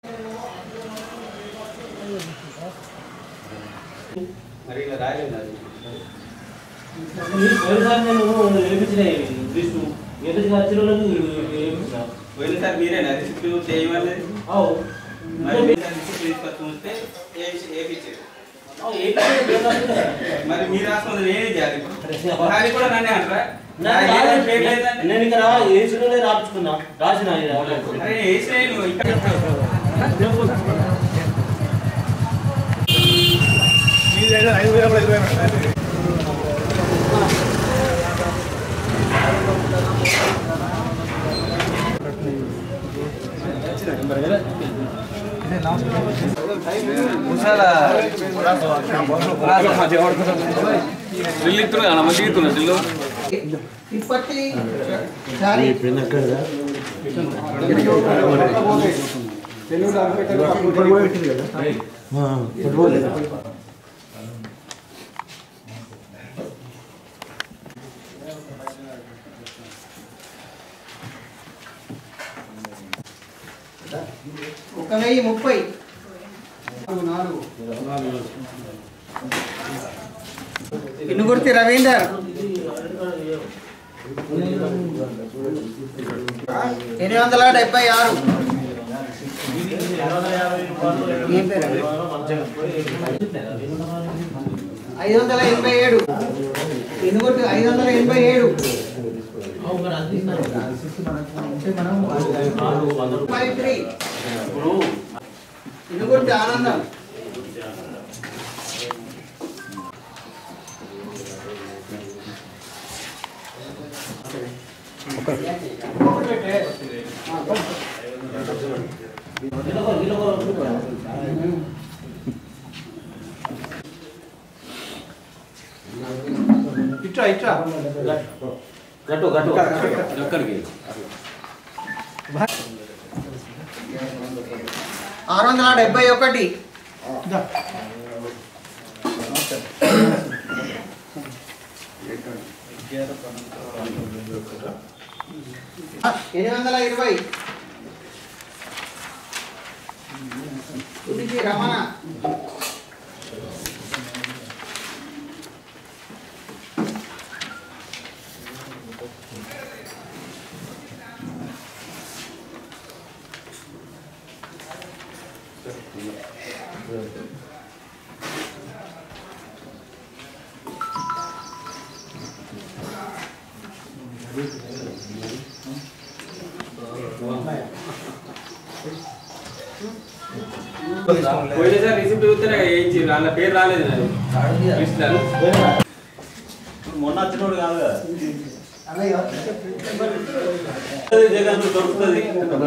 మరి ఇలా రాయలేదు అది పోయినసారి నేను వేయించిన లిస్టు ఎందుకు నచ్చిన వాళ్ళకి వేయించిన పోయినసారి మీరేనా రిసిప్ట్ చేయమన్నది అవు మరి మీరే రిసిప్ట్ తీసుకొచ్చి ఉంటే ఏ- ఏపిచ్చారు మరి మీరు రాసుకుంది నేనే చేయాలి అది కూడా నన్నే అంటారా నా ఏదైనా పేరు లేదంటే నేను ఇక్కడ వేసిన రాపించుకున్నా రాసిన అరే వేసినాయి నువ్వు ఇక్కడ ఇప్పటి సారీ ఒక వెయ్యి ముప్పై నాలుగు ఇనుగుర్తి రవీందర్ ఎనిమిది వందల డెబ్బై ఆరు ఏం పేరు? ఐదు వందల ఎనభై ఏడు ఎనుగుర్తి ఐదు వందల ఎనభై ఏడు ఫైవ్ త్రీ ఇనుగుర్తి ఆనందం ఇట్రా ఇట్రా గట్టు గట్టు ఆరు వందల డెబ్బై ఒకటి ఎనిమిది వందల ఇరవై ఉడికి రమణ పోయినసారి రిసిప్ట్ చూస్తేనే వేయించి వాళ్ళ పేరు రాలేదు నాది లిస్టులలో. మొన్న వచ్చినోడు కాదు కదా అలాగే జగన్ దొరుకుతుంది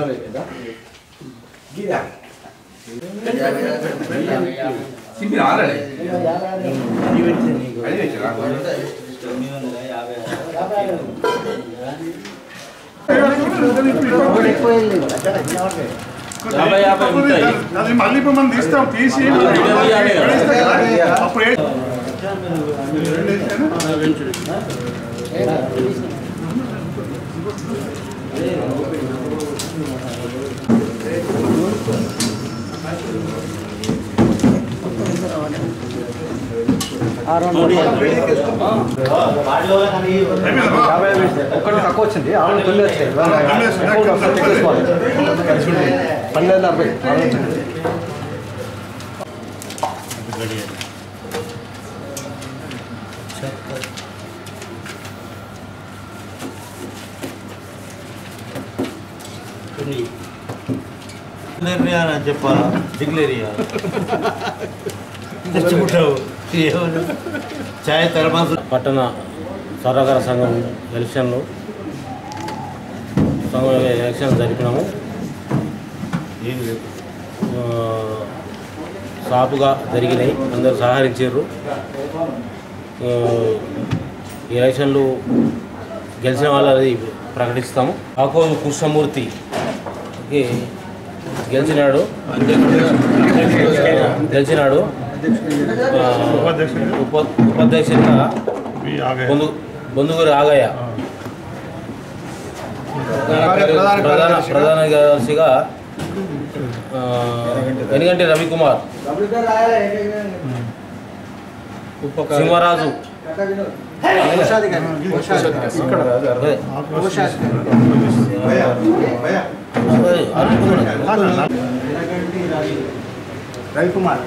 యాభై యాభై ఉంటాయి అది మళ్ళీ ఇప్పుడు మనం తీస్తాం తీసి వేస్తే కదా, అప్పుడు ఏ- రెండు వేస్తేనే ఒక్కటి తక్కువ వచ్చింది ఆరు తొమ్మిది వచ్చాయి తొమ్మిది వచ్చాయి. పన్నెండు అరవై ఆరు వచ్చింది డిక్లేరియా చెప్పాలా డిక్లేరియా తెచ్చుకుంటావు ఛాయ్ తెరమాసు పట్టణ సహకార సంఘం ఎలక్షన్లు సంఘం ఎలక్షన్ జరిపినాము ఆ, సాపుగా జరిగినాయి అందరూ సహకరించారు ఆ, ఈ ఎలక్షన్లు గెలిచిన వాళ్ళది ప్రకటిస్తాము ఆకోజు కృష్ణమూర్తి కి గెలిచినాడు గెలిచినాడు ఆ, ఉప ఉపాధ్యక్షుడిగా బొందు బొందుగురి ఆగయ్య ప్రధాన ప్రధాన కార్యదర్శిగా ఆ, ఎనిగంటి రవికుమార్ సింహరాజు అదే. అదే, అరుణ్ రవికుమార్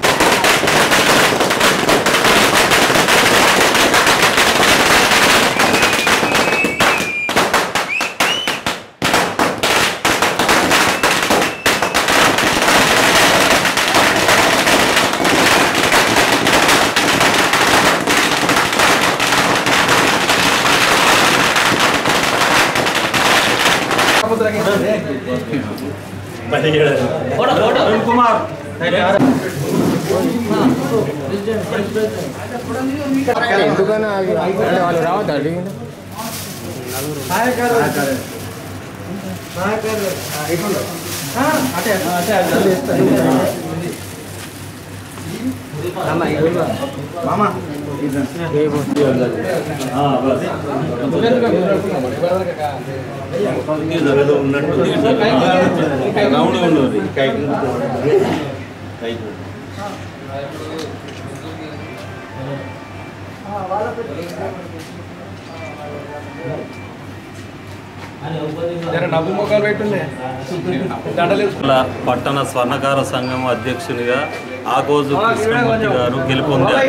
జిల్లా పట్టణ స్వర్ణకార సంఘం అధ్యక్షునిగా ఆగోజు కృష్ణమూర్తి గారు గెలుపొందారు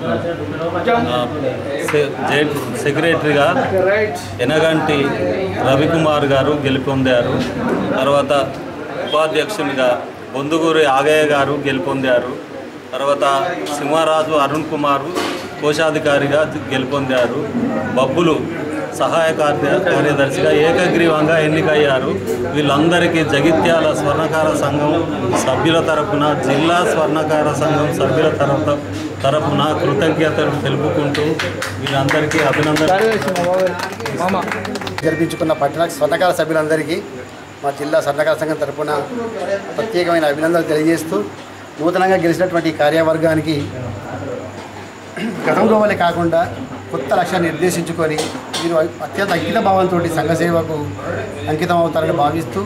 ఆ, సె- జే- సెక్రటరీగా ఎనగంటి రవికుమార్ గారు గెలుపొందారు తర్వాత ఉపాధ్యక్షునిగా బొందుగూరి ఆగయ్య గారు గెలుపొందారు తర్వాత సింహరాజు అరుణ్ కుమార్ కోశాధికారిగా గెలుపొందారు బబ్బులు సహాయ కార్య- కార్యదర్శిగా ఏకగ్రీవంగా ఎన్నికయ్యారు వీళ్ళందరికీ జగిత్యాల స్వర్ణకార సంఘం సభ్యుల తరపున జిల్లా స్వర్ణకార సంఘం సభ్యుల తరపు తరపున కృతజ్ఞతలు తెలుపుకుంటూ వీళ్ళందరికీ అభినందనలు జరిపించుకున్న పట్టణ స్వర్ణకార సభ్యులందరికీ మా జిల్లా స్వర్ణకార సంఘం తరపున ప్రత్యేకమైన అభినందనలు తెలియజేస్తూ నూతనంగా గెలిచినటువంటి ఈ కార్యవర్గానికి గతంలో వల్లే కాకుండా కొత్త లక్ష్యాన్ని నిర్దేశించుకొని మీరు అత్యంత అంకిత భావంతో సంఘ సేవకు అంకితం అవుతారని భావిస్తూ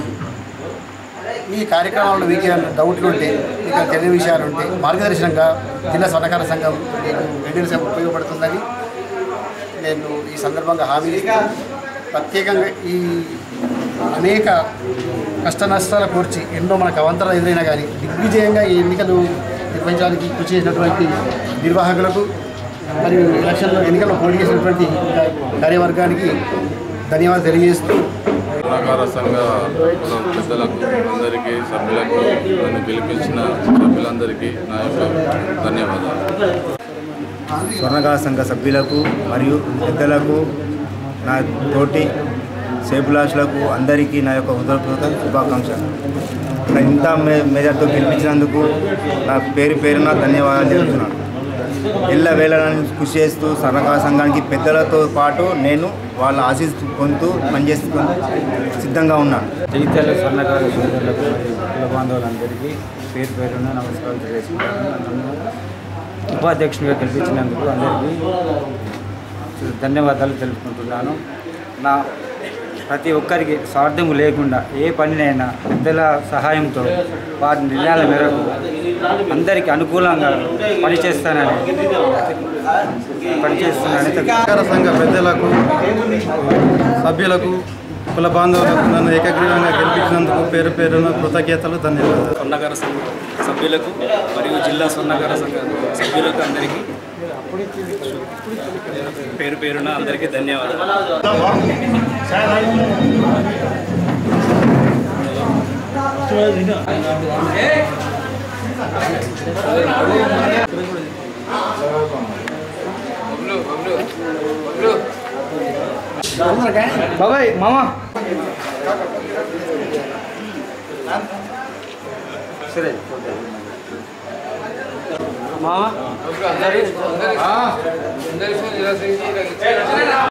ఈ కార్యక్రమంలో మీకు ఏమైనా డౌట్లు ఉంటే మీకు తెలియని విషయాలు ఉంటే మార్గదర్శనంగా జిల్లా స్వర్ణకార సంఘం మీకు వెంటనే సేవ ఉపయోగపడుతుందని నేను ఈ సందర్భంగా హామీ ఇస్తూ ప్రత్యేకంగా ఈ అనేక కష్ట నష్టాల కూర్చి ఎన్నో మనకు అవంతరాలు ఎదురైనా కానీ దిగ్విజయంగా ఈ ఎన్నికలు నిర్వహించడానికి కృషి చేసినటువంటి నిర్వాహకులకు మరియు ఎలక్షన్లో ఎన్నికల్లో పోటీ చేసినటువంటి కార్యవర్గానికి ధన్యవాదాలు తెలియజేస్తూ సహకార సంఘ పెద్దలకు అందరికీ సభ్యులకు నన్ను గెలిపించిన సభ్యులందరికీ నా యొక్క ధన్యవాదాలు స్వర్ణకార సంఘ సభ్యులకు మరియు పెద్దలకు నా తోటి సేపులాసులకు అందరికీ నా యొక్క హృదయపూర్వక శుభాకాంక్షలు నా ఇంత మే మెజార్తో గెలిపించినందుకు నా పేరు పేరున ధన్యవాదాలు తెలుపుతున్నాను ఎల్ల వేళలను కృషి చేస్తూ స్వర్ణకార సంఘానికి పెద్దలతో పాటు నేను వాళ్ళ ఆశీస్ పొందుతూ పనిచేస్తూ సిద్ధంగా ఉన్నాను జగిత్యాల స్వర్ణకార సోదరులకు మరియు కుల బాంధవులందరికీ పేరు పేరున నమస్కారం తెలియజేసుకుంటాను నన్ను ఉపాధ్యక్షునిగా గెలిపించినందుకు అందరికీ ధన్యవాదాలు తెలుపుకుంటున్నాను నా ప్రతి ఒక్కరికి స్వార్థం లేకుండా ఏ పనినైనా పెద్దల సహాయంతో వారి నిర్ణయాల మేరకు అందరికీ అనుకూలంగా పనిచేస్తానని పనిచేస్తున్నానని తెలుపు- సహకార సంఘ పెద్దలకు సభ్యులకు కుల బాంధవులకు నన్ను ఏకగ్రీవంగా గెలిపించినందుకు పేరు పేరున కృతజ్ఞతలు ధన్యవాదాలు స్వర్ణకార సంఘ సభ్యులకు మరియు జిల్లా స్వర్ణకార సంఘ సభ్యులకు అందరికీ పేరు పేరున అందరికీ ధన్యవాదాలు బాబాయ్ మామా సరే మామా